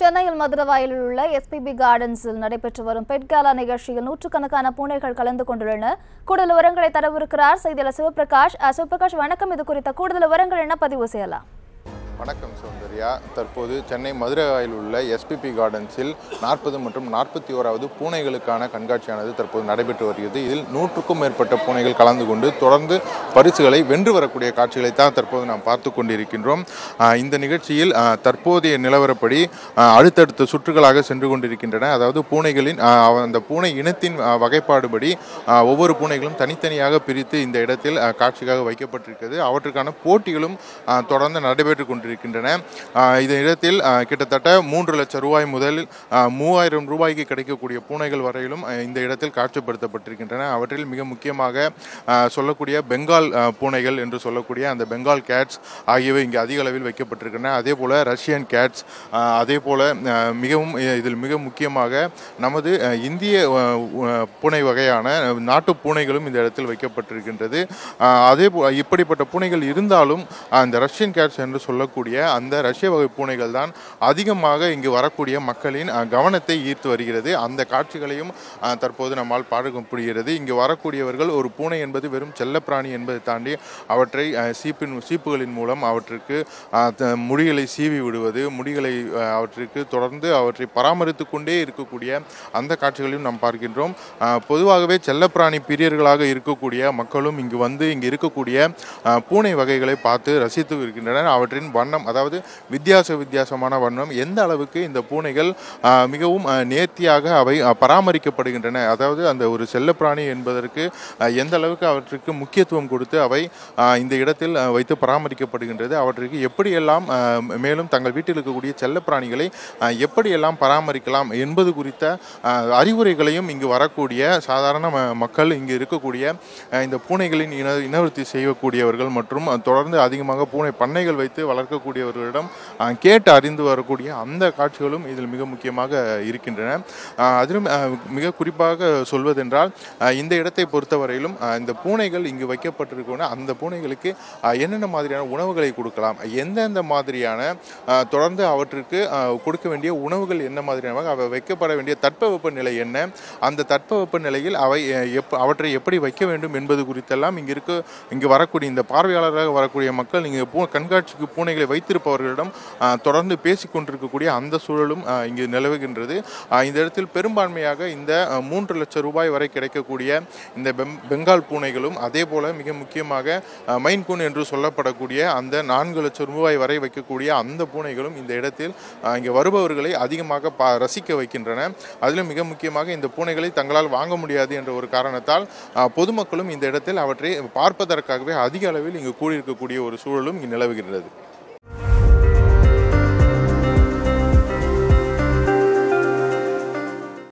சென்னையில் மதுரவாயலில் உள்ள எஸ்பிபி கார்டன்ஸில் நடைபெற்று வரும் பெட்காலா நிகழ்ச்சியில் நூற்றுக்கணக்கான பூனைகள் கலந்து கொண்டுள்ளன கூடுதல் விவரங்களை தரவிருக்கிறார் செய்தியாளர் சிவபிரகாஷ் அஹ், சிவபிரகாஷ் வணக்கம் இது குறித்த கூடுதல் விவரங்கள் என்ன பதிவு செய்யலாம் வணக்கம் சௌந்தர்யா தற்போது சென்னை மதுரையில் உள்ள எஸ்பிபி கார்டன்ஸில் நாற்பது மற்றும் நாற்பத்தி ஓராவது பூனைகளுக்கான கண்காட்சியானது தற்போது நடைபெற்று வருகிறது இதில் நூற்றுக்கும் மேற்பட்ட பூனைகள் கலந்து கொண்டு தொடர்ந்து பரிசுகளை வென்று வரக்கூடிய காட்சிகளை தான் தற்போது நாம் பார்த்து கொண்டிருக்கின்றோம் ஆஹ் இந்த நிகழ்ச்சியில் ஆஹ் தற்போதைய நிலவரப்படி ஆஹ் அடுத்தடுத்த சுற்றுகளாக சென்று கொண்டிருக்கின்றன அதாவது பூனைகளின் ஆஹ் அந்த பூனை இனத்தின் ஆஹ் வகைப்பாடுபடி ஆஹ் ஒவ்வொரு பூனைகளும் தனித்தனியாக பிரித்து இந்த இடத்தில் ஆஹ் காட்சிக்காக வைக்கப்பட்டிருக்கிறது அவற்றுக்கான போட்டிகளும் ஆஹ் தொடர்ந்து நடைபெற்று கொண்டிருக்கின்றன ஆஹ் இந்த இடத்தில் ஆஹ் கிட்டத்தட்ட மூன்று லட்சம் ரூபாய் முதல் ஆஹ் மூவாயிரம் ரூபாய்க்கு கிடைக்கக்கூடிய பூனைகள் வரையிலும் ஆஹ் இந்த இடத்தில் காட்சிப்படுத்தப்பட்டிருக்கின்றன அவற்றில் மிக முக்கியமாக ஆஹ் சொல்லக்கூடிய பெங்கால் ஆஹ் பூனைகள் என்று சொல்லக்கூடிய அந்த பெங்கால் கேட்ஸ் ஆகியவை இங்கே அதிக அளவில் வைக்கப்பட்டிருக்கின்றன அதே போல ரஷ்யன் கேட்ஸ் ஆஹ் அதே போல ஆஹ் மிகவும் இ- இதில் மிக முக்கியமாக நமது ஆஹ் இந்திய ஆஹ் உ- பூனை வகையான நாட்டு பூனைகளும் இந்த இடத்தில் வைக்கப்பட்டிருக்கின்றது ஆஹ் அதே போ இப்படிப்பட்ட பூனைகள் இருந்தாலும் அந்த ரஷ்யன் கேட்ஸ் என்று சொல்லக்கூடிய அந்த ரஷ்ய வகை பூனைகள் தான் அதிகமாக இங்கு வரக்கூடிய மக்களின் ஆஹ் கவனத்தை ஈர்த்து வருகிறது அந்த காட்சிகளையும் ஆஹ் தற்போது நம்மால் பார்க்க முடிகிறது இங்கு வரக்கூடியவர்கள் ஒரு பூனை என்பது வெறும் செல்லப்பிராணி என்பதை தாண்டி அவற்றை ஆஹ் சீப்பின் சீப்புகளின் மூலம் அவற்றுக்கு ஆஹ் த- முடிகளை சீவி விடுவது முடிகளை ஆஹ் அவற்றிற்கு தொடர்ந்து அவற்றை பராமரித்து கொண்டே இருக்கக்கூடிய அந்த காட்சிகளையும் நாம் பார்க்கின்றோம் ஆஹ் பொதுவாகவே செல்லப்பிராணி பிரியர்களாக இருக்கக்கூடிய மக்களும் இங்கு வந்து இங்கு இருக்கக்கூடிய ஆஹ் பூனை வகைகளை பார்த்து ரசித்து இருக்கின்றனர் அவற்றின் வண்ணம் அதாவது வித்தியாச வித்தியாசமான வண்ணம் எந்த அளவுக்கு இந்த பூனைகள் ஆஹ் மிகவும் ஆஹ் நேர்த்தியாக அவை ஆஹ் பராமரிக்கப்படுகின்றன அதாவது அந்த ஒரு செல்லப்பிராணி என்பதற்கு ஆஹ் எந்த அளவுக்கு அவற்றுக்கு முக்கியத்துவம் கொடுத்து அவை ஆஹ் இந்த இடத்தில் ஆஹ் வைத்து பராமரிக்கப்படுகின்றது அவற்றுக்கு எப்படியெல்லாம் ஆஹ் மேலும் தங்கள் வீட்டில் இருக்கக்கூடிய செல்லப்பிராணிகளை ஆஹ் எப்படியெல்லாம் பராமரிக்கலாம் என்பது குறித்த ஆஹ் அறிவுரைகளையும் இங்கு வரக்கூடிய சாதாரண ம- மக்கள் இங்கு இருக்கக்கூடிய ஆஹ் இந்த பூனைகளின் இன இனவர்த்தி செய்யக்கூடியவர்கள் மற்றும் ஆஹ் தொடர்ந்து அதிகமாக பூனை பண்ணைகள் வைத்து வளர்க்கக்கூடியவர்களிடம் ஆஹ் கேட்டு அறிந்து வரக்கூடிய அந்த காட்சிகளும் இதில் மிக முக்கியமாக இருக்கின்றன ஆஹ் அதிலும் ஆஹ் மிக குறிப்பாக சொல்வதென்றால் ஆஹ் இந்த இடத்தை பொறுத்தவரையிலும் ஆஹ் இந்த பூனைகள் இங்கு வைக்கப்பட்டிருக்கோன்னா அந்த பூனைகளுக்கு ஆஹ் என்னென்ன மாதிரியான உணவுகளை கொடுக்கலாம் எந்தெந்த மாதிரியான ஆஹ் தொடர்ந்து அவற்றுக்கு ஆஹ் கொடுக்க வேண்டிய உணவுகள் என்ன மாதிரியான அவை வைக்கப்பட வேண்டிய தட்பவெப்ப நிலை என்ன அந்த தட்பவெப்ப நிலையில் அவை அஹ், எப் அவற்றை எப்படி வைக்க வேண்டும் என்பது குறித்தெல்லாம் இங்கு இருக்க இங்கு வரக்கூடிய இந்த பார்வையாளராக வரக்கூடிய மக்கள் இங்கு பூ கண்காட்சிக்கு பூனைகளை வைத்திருப்பவர்களிடம் ஆஹ், தொடர்ந்து பேசிக் கொண்டிருக்கக்கூடிய அந்த சூழலும் ஆஹ், இங்கு நிலவுகின்றது ஆஹ், இந்த இடத்தில் பெரும்பான்மையாக இந்த ஆஹ், மூன்று லட்சம் ரூபாய் வரை கிடைக்கக்கூடிய இந்த பெம்- பெங்கால் பூனைகளும் அதே போல மிக முக்கியமாக அஹ், மைன் கூன் என்று சொல்லப்படக்கூடிய அந்த நான்கு லட்சம் ரூபாய் வரை வைக்கக்கூடிய அந்த பூனைகளும் இந்த இடத்தில் அஹ், இங்கே வருபவர்களை அதிகமாக பா ரசிக்க வைக்கின்றன அதிலும் மிக முக்கியமாக இந்த பூனைகளை தங்களால் வாங்க முடியாது என்ற ஒரு காரணத்தால் அஹ், பொதுமக்களும் இந்த இடத்தில் அவற்றை பார்ப்பதற்காகவே அதிக அளவில் இங்கு கூடியிருக்கக்கூடிய ஒரு சூழலும் இங்கு நிலவுகிறது